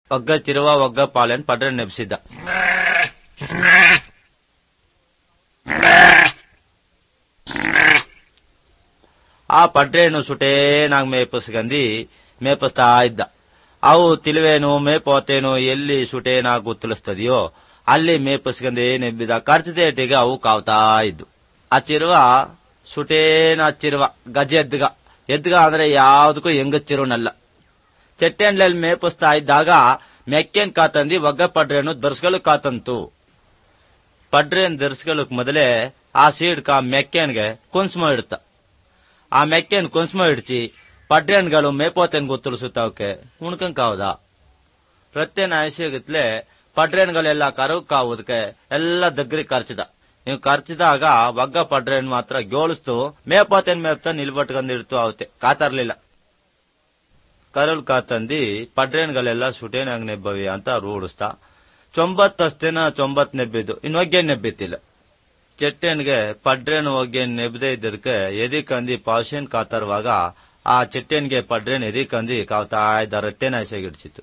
ಒಗ್ಗ ಚಿರುವ ಒಗ್ಗ ಪಾಲೆನ್ ಪಡ್ರೆ ನೆಬ್ಸಿದ್ದ ಆ ಪಡ್ರೇನು ಸುಟೇನಾಗ್ ಮೇಪಸ್ಗಂದಿ ಮೇಪಸ್ತಾ ಇದ್ದ ಅವು ತಿಳುವೇನು ಮೇಪೋತೇನು ಎಲ್ಲಿ ಸುಟೇನಾಗ್ ಗುತ್ತಲಿಸ್ತದೆಯೋ ಅಲ್ಲಿ ಮೇಪಸ್ಗಂದಿ ನೆಬ್ಬಿದ ಖರ್ಚದೇಟಿಗೆ ಅವು ಕಾವ್ತಾ ಇದ್ದು ಆ ಚಿರುವ ಸುಟೇನ ಚಿರುವ ಗಜ ಎದ್ಗ ಎದ್ಗ ಅಂದ್ರೆ ಯಾವ್ದಕ್ಕೂ ಹೆಂಗಚ್ಚಿರೋನಲ್ಲ ಚೆಟ್ಟೆಂಡ್ಲಲ್ಲಿ ಮೇಪಿಸ್ತಾ ಇದ್ದಾಗ ಮೆಕ್ಕೆನ್ ಕಾತಂದಿ ಒಗ್ಗ ಪಡ್ರೆನು ದರ್ಸ್ಗಳು ಕಾತಂತು ಪಡ್ರೆನ್ ದರ್ಸ್ಗಳಕ್ ಮೊದಲೇ ಆ ಸೀಡ್ಕ ಮೆಕ್ಕೆನ್ಗೆ ಕುಂಸ್ಮ ಇಡ್ತ ಆ ಮೆಕ್ಕೆನ್ ಕುಂಸ್ಮ ಇಡ್ಚಿ ಪಡ್ರೆನ್ಗಳು ಮೇಪೋತೆನ್ ಗೊತ್ತುಳಿಸುತ್ತವಕ್ಕೆ ಉಣ್ಕಂಕಾವದ ಪ್ರತ್ಯೇನ ಆಯ್ಸಿಗತ್ಲೆ ಪಡ್ರೆನ್ಗಳೆಲ್ಲ ಕರಗ್ ಕಾವುದಕ್ಕೆ ಎಲ್ಲ ದಗ್ರಿಗೆ ಖರ್ಚಿದ ನೀವು ಖರ್ಚಿದಾಗ ಒಗ್ಗ ಪಡ್ರೆನ್ ಮಾತ್ರ ಗೋಳಿಸ್ತು ಮೇಪೋತೆನ್ ಮೇಪ್ತ ನಿಲ್ಬಟ್ಕೊಂಡಿಡ್ತು ಅವತ್ತೆ ಕಾತರ್ಲಿಲ್ಲ ಕರಲ್ ಕಾತಂದಿ ಪಡ್ರೇನ್ಗಳೆಲ್ಲ ಸುಟೇನಾಗ್ ನೆಬ್ಬವಿ ಅಂತ ರೂಢಿಸ್ತಾ ಚೊಂಬತ್ತಷ್ಟೇನ ಚೊಂಬತ್ ನೆಬ್ಬಿದ್ದು ಇನ್ನೊಗ್ಗೆ ನೆಬ್ಬಿತ್ತಿಲ್ಲ ಚೆಟ್ಟೆನ್ಗೆ ಪಡ್ರೇನ್ ಒಗ್ಗೆ ನೆಬ್ಬದೇ ಇದ್ದದಕ್ಕೆ ಎದಿಕಂದಿ ಪಾಷನ್ ಕಾತರುವಾಗ ಆ ಚೆಟ್ಟೆನ್ಗೆ ಪಡ್ರೇನ್ ಎದಿಕಂದಿ ಕಾವ್ತಾ ಇದ್ದ ರಟ್ಟೆನ ಎಸೆಗಿಡ್ಸಿತ್ತು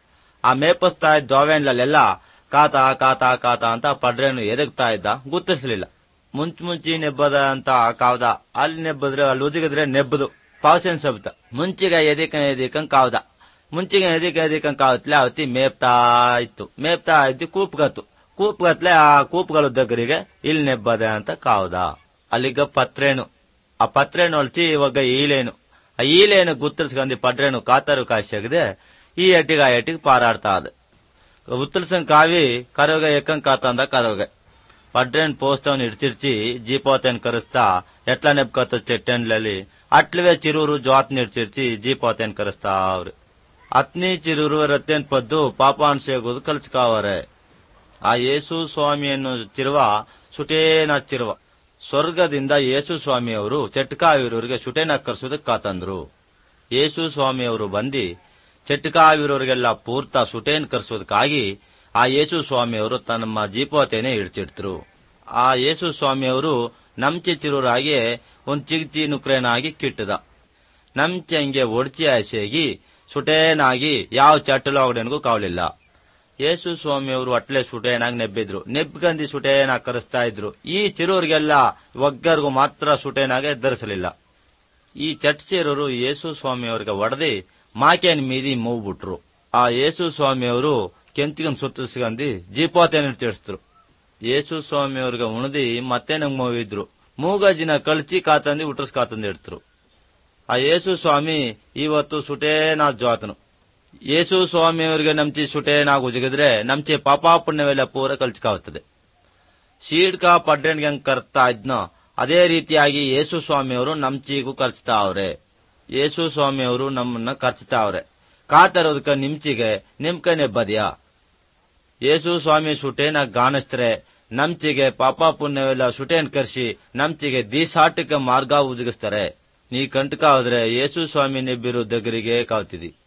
ಆ ಮೇಪಸ್ತಾ ಇದ್ದ ದೋವೆನ್ಲೆಲ್ಲ ಕಾತ ಕಾತ ಕಾತ ಅಂತ ಪಡ್ರೇನು ಎದಗ್ತಾ ಇದ್ದ ಗುರ್ತಿಸ್ಲಿಲ್ಲ ಮುಂಚ್ ಮುಂಚಿ ನೆಬ್ಬದ ಅಂತ ಕಾವ್ದ ಅಲ್ಲಿ ನೆಬ್ಬದ್ರೆ ಅಲ್ಲಿ ಉಜಿಗಿದ್ರೆ ನೆಬ್ಬದು ಪಾವಸೇನ್ ಸಬ್ತ ಮುಂಚಿಗೆ ಎದಿಕ ಎದಿಕಂಗ್ ಕಾವ್ದ ಮುಂಚಿಗೆ ಎದಿಕ ಎದಿಕಂಗ್ ಕಾವತ್ಲೆ ಅವತ್ತಿ ಮೇಪ್ತಾ ಇತ್ತು ಮೇಪ್ತಾ ಇದ್ದು ಕೂಪ್ಗತ್ತು ಕೂಪ್ಗತ್ಲೆ ಆ ಕೂಪ್ಗಳ దగ్గರಿಗೆ ಇಲ್ಲಿ ನೆಬ್ಬದೆ ಅಂತ ಕಾವ್ದ ಅಲ್ಲಿಗ ಪತ್ರೇನು ಆ ಪತ್ರೇನು ಹೊಳ್ತಿ ಇವಾಗ ಈಲೇನು ಆ ಈಲೇನು ಗುತ್ತರ್ಸ್ಕೊಂಡಿ ಪಡ್ರೇನು ಕಾತರು ಕಾಶಿಯಾಗದೆ ಈ ಎಟ್ಟಿಗೆ ಆ ಎಟ್ಟಿಗೆ ಪಾರಾಡ್ತಾ ಅದ ಉತ್ತಲ್ಸಂಗ್ ಕಾವಿ ಕರೋಗ ಎಕ್ಕಂಗ್ ಕಾತಂದ ಕರೋಗ ಪಡ್ರೇನ್ ಪೋಸ್ತವನ್ ಇಡ್ಚಿಡ್ಚಿ ಜೀಪೋತೆನ್ ಕರೆಸ್ತಾ ಎಟ್ಲ ನೆಬ್ಕತ್ತ ಚೆಟ್ಟೆನ್ಲಲ್ಲಿ ಅಟ್ಲವೇ ಚಿರೂರು ಜ್ವಾತ್ ನಿಡ್ಚಿಡ್ಚಿ ಜೀಪೋತೆನ್ ಕರೆಸ್ತಾ ಅವ್ರು ಅತ್ನಿ ಚಿರೂರು ರತ್ತೇನ್ ಪದ್ದು ಪಾಪಾನ್ ಸೇಗೋದು ಕಲ್ಸ್ಕಾವರೆ ಆ ಯೇಸು ಸ್ವಾಮಿಯನ್ನು ಚಿರುವ ಸುಟೇನ ಚಿರುವ ಸ್ವರ್ಗದಿಂದ ಯೇಸು ಸ್ವಾಮಿಯವರು ಚೆಟ್ಕಾವಿರೋರಿಗೆ ಸುಟೇನ ಕರ್ಸೋದಕ್ಕೆ ಕಾತಂದ್ರು ಯೇಸು ಸ್ವಾಮಿಯವರು ಬಂದಿ ಚೆಟ್ಕಾವಿರೋರಿಗೆಲ್ಲ ಪೂರ್ತ ಸುಟೇನ್ ಕರ್ಸೋದಕ್ಕಾಗಿ ಆ ಯೇಸು ಸ್ವಾಮಿಯವರು ತಮ್ಮ ಜೀಪೋತೆನೆ ಇಡ್ತಿಡ್ತರು ಆ ಯೇಸು ಸ್ವಾಮಿಯವರು ನಮ್ಚೆ ಚಿರೂರಾಗಿ ಒಂದ್ ಚಿಗ್ಚಿ ನುಕ್ರೇನಾಗಿ ಕಿಟ್ಟದ ನಮ್ಚೆ ಹಂಗೆ ಒಡ್ಚಿ ಆಸೆಗಿ ಸುಟೇನಾಗಿ ಯಾವ ಚಟ್ಟಲೊಗಡೆನ್ಗೂ ಕಾವಲಿಲ್ಲ ಯೇಸು ಸ್ವಾಮಿಯವರು ಅಟ್ಲೆ ಸುಟೇನಾಗಿ ನೆಬ್ಬಿದ್ರು ನೆಬ್ಗಂದಿ ಸುಟೇನಾಗಿ ಕರೆಸ್ತಾ ಇದ್ರು ಈ ಚಿರೂರಿಗೆಲ್ಲ ಒಗ್ಗರ್ಗೂ ಮಾತ್ರ ಸುಟೇನಾಗೆ ಧರಿಸಲಿಲ್ಲ ಈ ಚಟ್ಚೇರರು ಯೇಸು ಸ್ವಾಮಿಯವರಿಗೆ ಒಡೆದಿ ಮಾಕೇನ್ ಮೀದಿ ಮೂವ್ಬಿಟ್ರು ಆ ಯೇಸು ಸ್ವಾಮಿಯವರು ಕೆಂಚಿಗನ್ ಸುತ್ತಿಸ್ಕೊಂಡಿ ಜೀಪೋತೇನ ತಿಳಿಸಿದ್ರು ಯೇಸು ಸ್ವಾಮಿಯವ್ರಿಗೆ ಉಣದಿ ಮತ್ತೆ ನಂಗ್ ಮೂವಿದ್ರು ಮೂಗಜಿನ ಕಳ್ಚಿ ಕಾತಂದಿ ಉಟ್ರಸ್ ಕಾತಂದಿ ಇಡ್ತರು ಆ ಯೇಸು ಸ್ವಾಮಿ ಇವತ್ತು ಸುಟೇನಾ ಜ್ವಾತನು ಯೇಸು ಸ್ವಾಮಿಯವರಿಗೆ ನಮ್ಚಿ ಸುಟೇನಾಗ್ ಉಜಗಿದ್ರೆ ನಮ್ಚಿ ಪಾಪಾ ಪುಣ್ಯವೆಲ್ಲ ಪೂರ ಕಲ್ಚ್ಕಾಗುತ್ತದೆ ಶೀಡ್ಕ ಪಡ್ರೆನ್ಗೆ ಹೆಂಗ್ ಕರ್ತಾ ಇದ್ನೋ ಅದೇ ರೀತಿಯಾಗಿ ಯೇಸು ಸ್ವಾಮಿಯವರು ನಮ್ಚಿಗೂ ಖರ್ಚ್ತಾ ಅವ್ರೆ ಯೇಸು ಸ್ವಾಮಿಯವರು ನಮ್ಮನ್ನ ಖರ್ಚ್ತಾ ಅವ್ರೆ ಕಾತರೋದಕ್ಕ ನಿಮ್ಚಿಗೆ ನಿಮ್ ಕೈ ನೆಬ್ಬದ್ಯಾ ಯೇಸು ಸ್ವಾಮಿ ಸುಟೇನ ಗಾಣಿಸ್ತ್ರೆ ನಮ್ಚಿಗೆ ಪಾಪ ಪುಣ್ಯವೆಲ್ಲ ಸುಟೇನ್ ಕರ್ಸಿ ನಮ್ಚಿಗೆ ದೀಸಾಟಕ್ಕೆ ಮಾರ್ಗ ಉಜಗಿಸ್ತಾರೆ ನೀ ಕಂಟಕ ಹೋದ್ರೆ ಯೇಸು ಸ್ವಾಮಿ ನೆಬ್ಬಿರೋ దగ్గರಿಗೆ ಕಾವ್ತಿದಿ